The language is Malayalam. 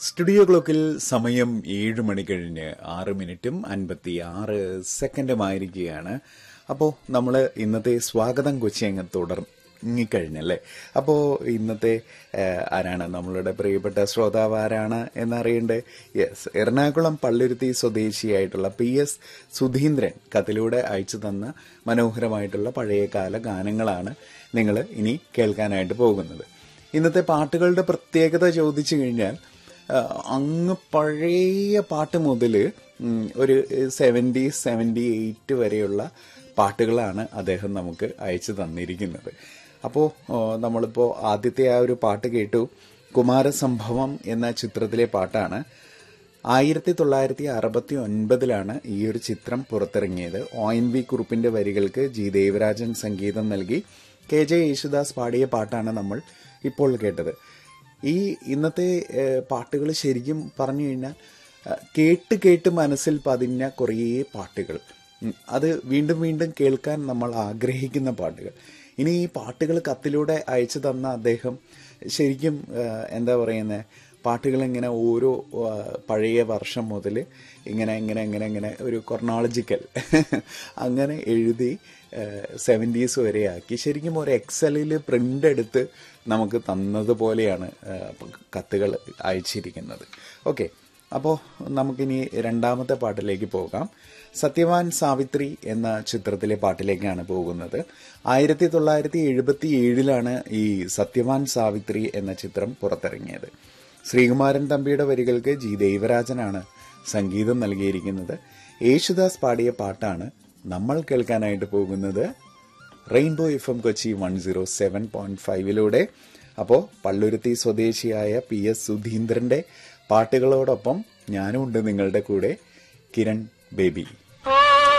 സ്റ്റുഡിയോ ക്ലോക്കിൽ സമയം ഏഴ് മണി കഴിഞ്ഞ് ആറ് മിനിറ്റും അൻപത്തി ആറ് സെക്കൻഡുമായിരിക്കുകയാണ് അപ്പോൾ നമ്മൾ ഇന്നത്തെ സ്വാഗതം കൊച്ചി അങ്ങ് തുടങ്ങിക്കഴിഞ്ഞല്ലേ അപ്പോൾ ഇന്നത്തെ ഏഹ്, ആരാണ് നമ്മളുടെ പ്രിയപ്പെട്ട ശ്രോതാവ് ആരാണ് എന്നറിയണ്ടേ യെസ് എറണാകുളം പള്ളുരുത്തി സ്വദേശിയായിട്ടുള്ള പി എസ് സുധീന്ദ്രൻ കത്തിലൂടെ അയച്ചു തന്ന മനോഹരമായിട്ടുള്ള പഴയകാല ഗാനങ്ങളാണ് നിങ്ങൾ ഇനി കേൾക്കാനായിട്ട് പോകുന്നത് ഇന്നത്തെ പാട്ടുകളുടെ പ്രത്യേകത ചോദിച്ചു കഴിഞ്ഞാൽ ആ, അങ്ങ് പഴയ പാട്ട് മുതൽ ഒരു സെവൻറ്റി സെവൻറ്റി എയ്റ്റ് വരെയുള്ള പാട്ടുകളാണ് അദ്ദേഹം നമുക്ക് അയച്ചു തന്നിരിക്കുന്നത് അപ്പോൾ നമ്മളിപ്പോൾ ആദ്യത്തെ ആ ഒരു പാട്ട് കേട്ടു കുമാരസംഭവം എന്ന ചിത്രത്തിലെ പാട്ടാണ് ആയിരത്തി തൊള്ളായിരത്തി അറുപത്തി ഒൻപതിലാണ് ഈ ഒരു ചിത്രം പുറത്തിറങ്ങിയത് ഒ എൻ വി കുറുപ്പിന്റെ വരികൾക്ക് ജി ദേവരാജൻ സംഗീതം നൽകി കെ ജെ യേശുദാസ് പാടിയ പാട്ടാണ് നമ്മൾ ഇപ്പോൾ കേട്ടത് ഈ ഇന്നത്തെ പാട്ടുകൾ ശരിക്കും പറഞ്ഞു കഴിഞ്ഞാൽ ആ, കേട്ട് കേട്ട് മനസ്സിൽ പതിഞ്ഞ കുറേ പാട്ടുകൾ ഉം, അത് വീണ്ടും വീണ്ടും കേൾക്കാൻ നമ്മൾ ആഗ്രഹിക്കുന്ന പാട്ടുകൾ ഇനി ഈ പാട്ടുകൾ കത്തിലൂടെ അയച്ചു തന്ന അദ്ദേഹം ശരിക്കും ആ, എന്താ പറയുന്നത് പാട്ടുകൾ ഇങ്ങനെ ഓരോ ആ, പഴയ വർഷം മുതൽ ഇങ്ങനെ ഇങ്ങനെ ഇങ്ങനെ ഇങ്ങനെ ഒരു കൊർണോളജിക്കൽ അങ്ങനെ എഴുതി സെവൻറ്റീസ് വരെ ആക്കി ശരിക്കും ഒരു എക്സലിൽ പ്രിൻ്റ് എടുത്ത് നമുക്ക് തന്നതുപോലെയാണ് ആ, കത്തുകൾ അയച്ചിരിക്കുന്നത് ഓക്കെ അപ്പോൾ നമുക്കിനി രണ്ടാമത്തെ പാട്ടിലേക്ക് പോകാം സത്യവാൻ സാവിത്രി എന്ന ചിത്രത്തിലെ പാട്ടിലേക്കാണ് പോകുന്നത് ആയിരത്തി തൊള്ളായിരത്തി എഴുപത്തി ഏഴിലാണ് ഈ സത്യവാൻ സാവിത്രി എന്ന ചിത്രം പുറത്തിറങ്ങിയത് ശ്രീകുമാരൻ തമ്പിയുടെ വരികൾക്ക് ജി ദേവരാജനാണ് സംഗീതം നൽകിയിരിക്കുന്നത് യേശുദാസ് പാടിയ പാട്ടാണ് നമ്മൾ കേൾക്കാനായിട്ട് പോകുന്നത് rainbow F M Kochi one zero seven point ഫൈവിലൂടെ അപ്പോൾ പള്ളുരുത്തി സ്വദേശിയായ പി എസ് സുധീന്ദ്രന്റെ പാട്ടുകളോടൊപ്പം ഞാനും ഉണ്ട് നിങ്ങളുടെ കൂടെ കിരൺ ബേബി